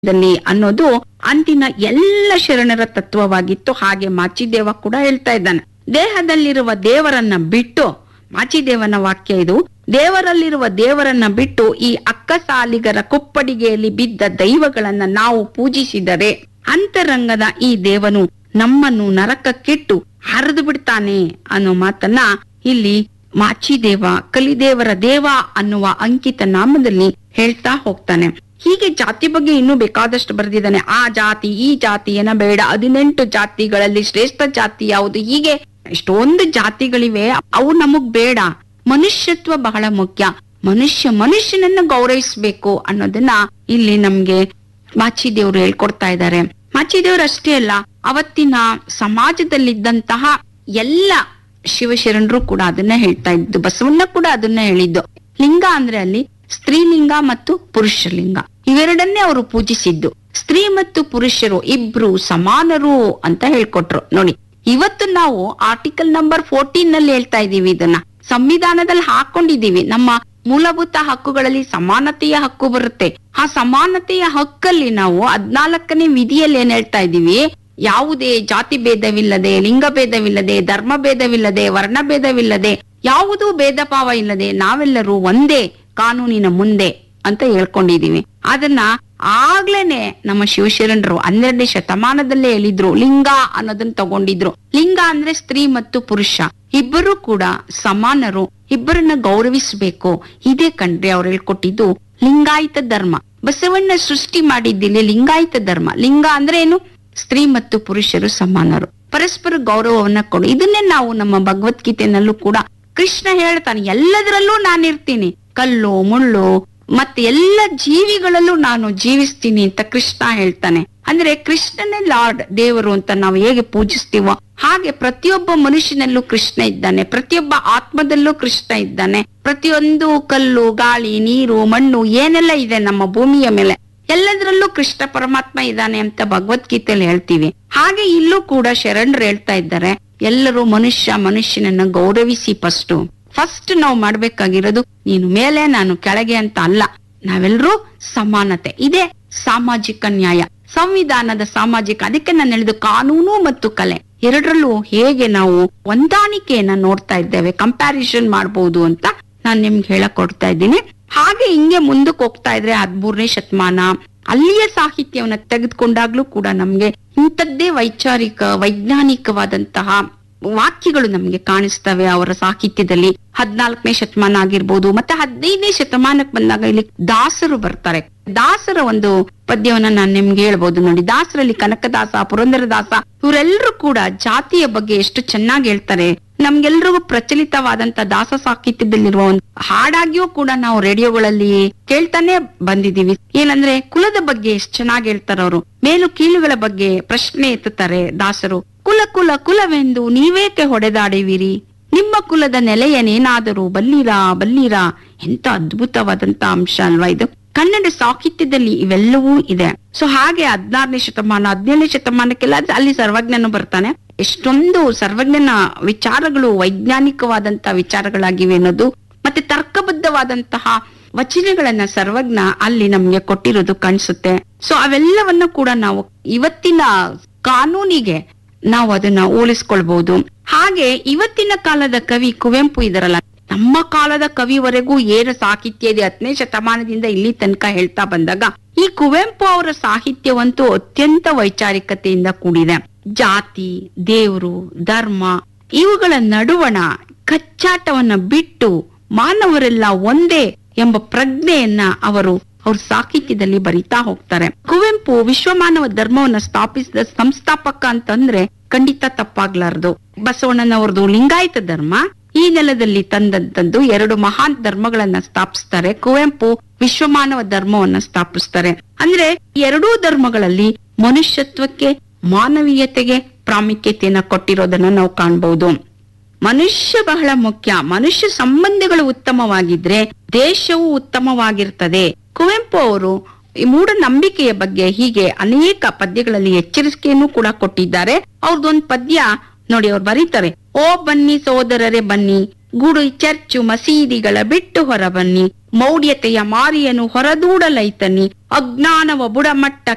ದಲ್ಲಿ ಅನ್ನೋದು ಅಂದಿನ ಎಲ್ಲ ಶರಣರ ತತ್ವವಾಗಿತ್ತು ಹಾಗೆ ಮಾಚಿದೇವ ಕೂಡ ಹೇಳ್ತಾ ಇದ್ದಾನೆ ದೇಹದಲ್ಲಿರುವ ದೇವರನ್ನ ಬಿಟ್ಟು ಮಾಚಿದೇವನ ವಾಕ್ಯ ಇದು ದೇವರಲ್ಲಿರುವ ದೇವರನ್ನ ಬಿಟ್ಟು ಈ ಅಕ್ಕಸಾಲಿಗರ ಕುಪ್ಪಡಿಗೆಯಲ್ಲಿ ಬಿದ್ದ ದೈವಗಳನ್ನ ನಾವು ಪೂಜಿಸಿದರೆ ಅಂತರಂಗದ ಈ ದೇವನು ನಮ್ಮನ್ನು ನರಕಕ್ಕಿಟ್ಟು ಹರಿದು ಬಿಡ್ತಾನೆ ಅನ್ನೋ ಮಾತನ್ನ ಇಲ್ಲಿ ಮಾಚಿದೇವ ಕಲಿದೇವರ ದೇವ ಅನ್ನುವ ಅಂಕಿತ ನಾಮದಲ್ಲಿ ಹೇಳ್ತಾ ಹೋಗ್ತಾನೆ ಹೀಗೆ ಜಾತಿ ಬಗ್ಗೆ ಇನ್ನೂ ಬೇಕಾದಷ್ಟು ಬರೆದಿದ್ದಾನೆ ಆ ಜಾತಿ ಈ ಜಾತಿ ಏನ ಬೇಡ ಹದಿನೆಂಟು ಜಾತಿಗಳಲ್ಲಿ ಶ್ರೇಷ್ಠ ಜಾತಿ ಯಾವುದು ಹೀಗೆ ಎಷ್ಟೊಂದು ಜಾತಿಗಳಿವೆ ಅವು ನಮಗ್ ಬೇಡ ಮನುಷ್ಯತ್ವ ಬಹಳ ಮುಖ್ಯ ಮನುಷ್ಯ ಮನುಷ್ಯನನ್ನ ಗೌರವಿಸ್ಬೇಕು ಅನ್ನೋದನ್ನ ಇಲ್ಲಿ ನಮ್ಗೆ ಮಾಚಿದೇವ್ರು ಹೇಳ್ಕೊಡ್ತಾ ಇದ್ದಾರೆ ಮಾಚಿದೇವ್ರು ಅಷ್ಟೇ ಅಲ್ಲ ಅವತ್ತಿನ ಸಮಾಜದಲ್ಲಿದ್ದಂತಹ ಎಲ್ಲ ಶಿವಶರಣರು ಕೂಡ ಅದನ್ನ ಹೇಳ್ತಾ ಇದ್ದು ಬಸವಣ್ಣ ಕೂಡ ಅದನ್ನ ಹೇಳಿದ್ದು ಲಿಂಗ ಅಂದ್ರೆ ಅಲ್ಲಿ ಸ್ತ್ರೀಲಿಂಗ ಮತ್ತು ಪುರುಷ ಲಿಂಗ ಇವೆರಡನ್ನೇ ಅವರು ಪೂಜಿಸಿದ್ದು ಸ್ತ್ರೀ ಮತ್ತು ಪುರುಷರು ಇಬ್ರು ಸಮಾನರು ಅಂತ ಹೇಳ್ಕೊಟ್ರು ನೋಡಿ ಇವತ್ತು ನಾವು ಆರ್ಟಿಕಲ್ ನಂಬರ್ ಫೋರ್ಟೀನ್ ನಲ್ಲಿ ಹೇಳ್ತಾ ಇದೀವಿ ಇದನ್ನ ಸಂವಿಧಾನದಲ್ಲಿ ಹಾಕೊಂಡಿದೀವಿ ನಮ್ಮ ಮೂಲಭೂತ ಹಕ್ಕುಗಳಲ್ಲಿ ಸಮಾನತೆಯ ಹಕ್ಕು ಬರುತ್ತೆ ಆ ಸಮಾನತೆಯ ಹಕ್ಕಲ್ಲಿ ನಾವು ಹದ್ನಾಲ್ಕನೇ ವಿಧಿಯಲ್ಲಿ ಏನ್ ಹೇಳ್ತಾ ಇದೀವಿ ಯಾವುದೇ ಜಾತಿ ಭೇದವಿಲ್ಲದೆ ಲಿಂಗ ಭೇದವಿಲ್ಲದೆ ಧರ್ಮ ಭೇದವಿಲ್ಲದೆ ವರ್ಣ ಭೇದವಿಲ್ಲದೆ ಯಾವುದೂ ಭೇದ ಭಾವ ಇಲ್ಲದೆ ನಾವೆಲ್ಲರೂ ಒಂದೇ ಕಾನೂನಿನ ಮುಂದೆ ಅಂತ ಹೇಳ್ಕೊಂಡಿದೀವಿ ಅದನ್ನ ಆಗ್ಲೇನೆ ನಮ್ಮ ಶಿವಶರಣರು ಹನ್ನೆರಡನೇ ಶತಮಾನದಲ್ಲೇ ಹೇಳಿದ್ರು ಲಿಂಗ ಅನ್ನೋದನ್ನ ತಗೊಂಡಿದ್ರು ಲಿಂಗ ಅಂದ್ರೆ ಸ್ತ್ರೀ ಮತ್ತು ಪುರುಷ ಇಬ್ಬರು ಕೂಡ ಸಮಾನರು ಇಬ್ಬರನ್ನ ಗೌರವಿಸಬೇಕು ಇದೇ ಕಣ್ರಿ ಅವ್ರು ಹೇಳ್ಕೊಟ್ಟಿದ್ದು ಲಿಂಗಾಯತ ಧರ್ಮ ಬಸವಣ್ಣ ಸೃಷ್ಟಿ ಮಾಡಿದ್ದಿಲ್ಲಿ ಲಿಂಗಾಯತ ಧರ್ಮ ಲಿಂಗ ಅಂದ್ರೆ ಏನು ಸ್ತ್ರೀ ಮತ್ತು ಪುರುಷರು ಸಮಾನರು ಪರಸ್ಪರ ಗೌರವವನ್ನ ಕೊಡು ಇದನ್ನೇ ನಾವು ನಮ್ಮ ಭಗವದ್ಗೀತೆನಲ್ಲೂ ಕೂಡ ಕೃಷ್ಣ ಹೇಳ್ತಾನೆ ಎಲ್ಲದರಲ್ಲೂ ನಾನಿರ್ತೀನಿ ಕಲ್ಲು ಮುಳ್ಳು ಮತ್ತೆ ಎಲ್ಲ ಜೀವಿಗಳಲ್ಲೂ ನಾನು ಜೀವಿಸ್ತೀನಿ ಅಂತ ಕೃಷ್ಣ ಹೇಳ್ತಾನೆ ಅಂದ್ರೆ ಕೃಷ್ಣನೇ ಲಾರ್ಡ್ ದೇವರು ಅಂತ ನಾವು ಹೇಗೆ ಪೂಜಿಸ್ತೀವೋ ಹಾಗೆ ಪ್ರತಿಯೊಬ್ಬ ಮನುಷ್ಯನಲ್ಲೂ ಕೃಷ್ಣ ಇದ್ದಾನೆ ಪ್ರತಿಯೊಬ್ಬ ಆತ್ಮದಲ್ಲೂ ಕೃಷ್ಣ ಇದ್ದಾನೆ ಪ್ರತಿಯೊಂದು ಕಲ್ಲು ಗಾಳಿ ನೀರು ಮಣ್ಣು ಏನೆಲ್ಲ ಇದೆ ನಮ್ಮ ಭೂಮಿಯ ಮೇಲೆ ಎಲ್ಲದರಲ್ಲೂ ಕೃಷ್ಣ ಪರಮಾತ್ಮ ಇದ್ದಾನೆ ಅಂತ ಭಗವದ್ಗೀತೆಯಲ್ಲಿ ಹೇಳ್ತೀವಿ ಹಾಗೆ ಇಲ್ಲೂ ಕೂಡ ಶರಣರು ಹೇಳ್ತಾ ಇದ್ದಾರೆ ಎಲ್ಲರೂ ಮನುಷ್ಯ ಮನುಷ್ಯನನ್ನ ಗೌರವಿಸಿ ಫಸ್ಟ್ ಫಸ್ಟ್ ನಾವು ಮಾಡ್ಬೇಕಾಗಿರೋದು ನೀನು ಮೇಲೆ ನಾನು ಕೆಳಗೆ ಅಂತ ಅಲ್ಲ ನಾವೆಲ್ಲರೂ ಸಮಾನತೆ ಇದೇ ಸಾಮಾಜಿಕ ನ್ಯಾಯ ಸಂವಿಧಾನದ ಸಾಮಾಜಿಕ ಅದಕ್ಕೆ ನಾನು ಹೇಳಿದ್ದು ಕಾನೂನು ಮತ್ತು ಕಲೆ ಎರಡರಲ್ಲೂ ಹೇಗೆ ನಾವು ಹೊಂದಾಣಿಕೆಯನ್ನ ನೋಡ್ತಾ ಇದ್ದೇವೆ ಕಂಪ್ಯಾರಿಸನ್ ಮಾಡಬಹುದು ಅಂತ ನಾನ್ ನಿಮ್ಗೆ ಹೇಳಕ್ ಕೊಡ್ತಾ ಇದ್ದೀನಿ ಹಾಗೆ ಹಿಂಗೆ ಮುಂದಕ್ಕೆ ಹೋಗ್ತಾ ಇದ್ರೆ ಹದ್ಮೂರನೇ ಶತಮಾನ ಅಲ್ಲಿಯ ಸಾಹಿತ್ಯವನ್ನ ತೆಗೆದುಕೊಂಡಾಗ್ಲೂ ಕೂಡ ನಮ್ಗೆ ಇಂಥದ್ದೇ ವೈಚಾರಿಕ ವೈಜ್ಞಾನಿಕವಾದಂತಹ ವಾಕ್ಯಗಳು ನಮ್ಗೆ ಕಾಣಿಸ್ತವೆ ಅವರ ಸಾಹಿತ್ಯದಲ್ಲಿ ಹದ್ನಾಲ್ಕನೇ ಶತಮಾನ ಆಗಿರ್ಬೋದು ಮತ್ತೆ ಹದಿನೈದನೇ ಶತಮಾನಕ್ಕೆ ಬಂದಾಗ ಇಲ್ಲಿ ದಾಸರು ಬರ್ತಾರೆ ದಾಸರ ಒಂದು ಪದ್ಯವನ್ನ ನಾನು ನಿಮ್ಗೆ ಹೇಳ್ಬೋದು ನೋಡಿ ದಾಸರಲ್ಲಿ ಕನಕದಾಸ ಪುರಂದರದಾಸ ಇವರೆಲ್ಲರೂ ಕೂಡ ಜಾತಿಯ ಬಗ್ಗೆ ಎಷ್ಟು ಚೆನ್ನಾಗಿ ಹೇಳ್ತಾರೆ ನಮ್ಗೆಲ್ರಿಗೂ ಪ್ರಚಲಿತವಾದಂತ ದಾಸ ಸಾಹಿತ್ಯದಲ್ಲಿರುವ ಒಂದು ಹಾಡಾಗಿಯೂ ಕೂಡ ನಾವು ರೇಡಿಯೋಗಳಲ್ಲಿ ಕೇಳ್ತಾನೆ ಬಂದಿದೀವಿ ಏನಂದ್ರೆ ಕುಲದ ಬಗ್ಗೆ ಎಷ್ಟು ಚೆನ್ನಾಗಿ ಹೇಳ್ತಾರೆ ಅವರು ಮೇಲು ಕೀಳುಗಳ ಬಗ್ಗೆ ಪ್ರಶ್ನೆ ಎತ್ತುತ್ತಾರೆ ದಾಸರು ಕುಲ ಕುಲ ಕುಲವೆಂದು ನೀವೇಕೆ ಹೊಡೆದಾಡಿವಿರಿ ನಿಮ್ಮ ಕುಲದ ನೆಲೆಯನೇನಾದರೂ ಬಲ್ಲಿರಾ ಬಲ್ಲಿರಾ ಎಂತ ಅದ್ಭುತವಾದಂತ ಅಂಶ ಅಲ್ವಾ ಇದು ಕನ್ನಡ ಸಾಹಿತ್ಯದಲ್ಲಿ ಇವೆಲ್ಲವೂ ಇದೆ ಸೊ ಹಾಗೆ ಹದಿನಾರನೇ ಶತಮಾನ ಹದಿನೇಳನೇ ಶತಮಾನಕ್ಕೆಲ್ಲ ಅಲ್ಲಿ ಸರ್ವಜ್ಞನು ಬರ್ತಾನೆ ಎಷ್ಟೊಂದು ಸರ್ವಜ್ಞನ ವಿಚಾರಗಳು ವೈಜ್ಞಾನಿಕವಾದಂತ ವಿಚಾರಗಳಾಗಿವೆ ಅನ್ನೋದು ಮತ್ತೆ ತರ್ಕಬದ್ಧವಾದಂತಹ ವಚನಗಳನ್ನ ಸರ್ವಜ್ಞ ಅಲ್ಲಿ ನಮ್ಗೆ ಕೊಟ್ಟಿರೋದು ಕಾಣಿಸುತ್ತೆ ಸೊ ಅವೆಲ್ಲವನ್ನು ಕೂಡ ನಾವು ಇವತ್ತಿನ ಕಾನೂನಿಗೆ ನಾವು ಅದನ್ನ ಹೋಲಿಸ್ಕೊಳ್ಬಹುದು ಹಾಗೆ ಇವತ್ತಿನ ಕಾಲದ ಕವಿ ಕುವೆಂಪು ಇದರಲ್ಲ ನಮ್ಮ ಕಾಲದ ಕವಿವರೆಗೂ ಏನು ಸಾಹಿತ್ಯ ಇದೆ ಹತ್ತನೇ ಶತಮಾನದಿಂದ ಇಲ್ಲಿ ತನಕ ಹೇಳ್ತಾ ಬಂದಾಗ ಈ ಕುವೆಂಪು ಅವರ ಸಾಹಿತ್ಯವಂತೂ ಅತ್ಯಂತ ವೈಚಾರಿಕತೆಯಿಂದ ಕೂಡಿದೆ ಜಾತಿ ದೇವರು ಧರ್ಮ ಇವುಗಳ ನಡುವಣ ಕಚ್ಚಾಟವನ್ನ ಬಿಟ್ಟು ಮಾನವರೆಲ್ಲ ಒಂದೇ ಎಂಬ ಪ್ರಜ್ಞೆಯನ್ನ ಅವರು ಅವ್ರ ಸಾಹಿತ್ಯದಲ್ಲಿ ಬರಿತಾ ಹೋಗ್ತಾರೆ ಕುವೆಂಪು ವಿಶ್ವಮಾನವ ಧರ್ಮವನ್ನ ಸ್ಥಾಪಿಸಿದ ಸಂಸ್ಥಾಪಕ ಅಂತಂದ್ರೆ ಖಂಡಿತ ತಪ್ಪಾಗ್ಲಾರ್ದು ಬಸವಣ್ಣನವರದು ಲಿಂಗಾಯತ ಧರ್ಮ ಈ ನೆಲದಲ್ಲಿ ತಂದಂತದ್ದು ಎರಡು ಮಹಾನ್ ಧರ್ಮಗಳನ್ನ ಸ್ಥಾಪಿಸ್ತಾರೆ ಕುವೆಂಪು ವಿಶ್ವಮಾನವ ಧರ್ಮವನ್ನ ಸ್ಥಾಪಿಸ್ತಾರೆ ಅಂದ್ರೆ ಎರಡೂ ಧರ್ಮಗಳಲ್ಲಿ ಮನುಷ್ಯತ್ವಕ್ಕೆ ಮಾನವೀಯತೆಗೆ ಪ್ರಾಮುಖ್ಯತೆಯನ್ನ ಕೊಟ್ಟಿರೋದನ್ನ ನಾವು ಕಾಣ್ಬಹುದು ಮನುಷ್ಯ ಬಹಳ ಮುಖ್ಯ ಮನುಷ್ಯ ಸಂಬಂಧಗಳು ಉತ್ತಮವಾಗಿದ್ರೆ ದೇಶವು ಉತ್ತಮವಾಗಿರ್ತದೆ ಕುವೆಂಪು ಅವರು ಈ ಮೂಢನಂಬಿಕೆಯ ಬಗ್ಗೆ ಹೀಗೆ ಅನೇಕ ಪದ್ಯಗಳಲ್ಲಿ ಎಚ್ಚರಿಕೆಯನ್ನು ಕೂಡ ಕೊಟ್ಟಿದ್ದಾರೆ ಅವ್ರದ್ದೊಂದು ಪದ್ಯ ನೋಡಿ ಅವ್ರು ಬರೀತಾರೆ ಓ ಬನ್ನಿ ಸೋದರರೇ ಬನ್ನಿ ಗುಡಿ ಚರ್ಚು ಮಸೀದಿಗಳ ಬಿಟ್ಟು ಹೊರ ಬನ್ನಿ ಮೌಢ್ಯತೆಯ ಮಾರಿಯನು ಹೊರದೂಡಲೈತನಿ ಅಜ್ಞಾನವ ಬುಡಮಟ್ಟ